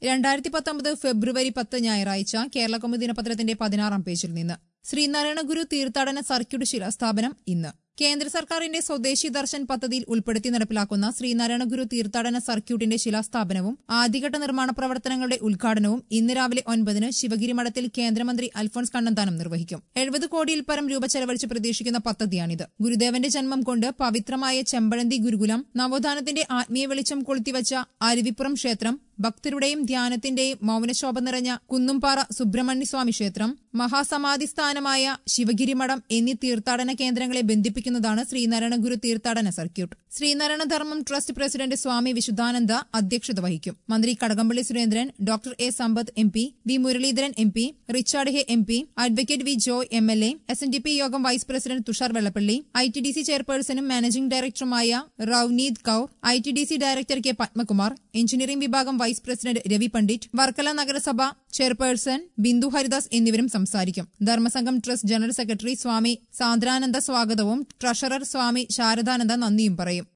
രണ്ടായിരത്തി പത്തൊമ്പത് ഫെബ്രുവരി പത്ത് ഞായറാഴ്ച കേരള കൗമുദി ദിനപത്രത്തിന്റെ പതിനാറാം പേജിൽ നിന്ന് ശ്രീനാരായണ ഗുരു തീർത്ഥാടന സർക്യൂട്ട് ശിലാസ്ഥാപനം ഇന്ന് കേന്ദ്ര സർക്കാരിന്റെ സ്വദേശി ദർശൻ പദ്ധതിയിൽ ഉൾപ്പെടുത്തി നടപ്പിലാക്കുന്ന ശ്രീനാരായണ ഗുരു തീർത്ഥാടന സർക്യൂട്ടിന്റെ ശിലാസ്ഥാപനവും ആദ്യഘട്ട നിർമ്മാണ പ്രവർത്തനങ്ങളുടെ ഉദ്ഘാടനവും ഇന്ന് രാവിലെ ഒൻപതിന് ശിവഗിരി മഠത്തിൽ കേന്ദ്രമന്ത്രി അൽഫോൺസ് കണ്ണന്താനം നിർവഹിക്കും എഴുപത് കോടിയിൽ പരം രൂപ ചെലവഴിച്ച് പ്രതീക്ഷിക്കുന്ന പദ്ധതിയാണിത് ഗുരുദേവന്റെ ജന്മം കൊണ്ട് പവിത്രമായ ചെമ്പഴന്തി ഗുരുകുലം നവോത്ഥാനത്തിന്റെ ആത്മീയ വെളിച്ചം കൊളുത്തിവച്ച അരുവിപ്പുറം ക്ഷേത്രം ഭക്തരുടെയും ധ്യാനത്തിന്റെയും മൗനശോഭ നിറഞ്ഞ കുന്നുംപാറ സുബ്രഹ്മണ്യസ്വാമി ക്ഷേത്രം മഹാസമാധി സ്ഥാനമായ ശിവഗിരി മഠം എന്നീ തീർത്ഥാടന കേന്ദ്രങ്ങളെ ബന്ധിപ്പിക്കുന്നതാണ് ശ്രീനാരായണ ഗുരു തീർത്ഥാടന സർക്യൂട്ട് ശ്രീനാരായണ ധർമ്മം ട്രസ്റ്റ് പ്രസിഡന്റ് സ്വാമി വിശുദ്ധാനന്ദ അധ്യക്ഷത വഹിക്കും മന്ത്രി Kadakampally Surendran doctor A Sampath M P V Muraleedharan M P Richard Hay M P advocate V Joy M L A S N D P യോഗം vice president Tushar Vellappally I T D C ചെയർപേഴ്സണും മാനേജിംഗ് ഡയറക്ടറുമായ Rauneet Kaur I T D C director K Padmakumar engineering വിഭാഗം vice president Ravi Pandit Varkala നഗരസഭ chairperson Bindu Haridas എന്നിവരും സംസാരിക്കും ധർമ്മസംഘം trust general secretary Swami Sandrananda സ്വാഗതവും treasurer സ്വാമി ശാരദാനന്ദ നന്ദിയും പറയും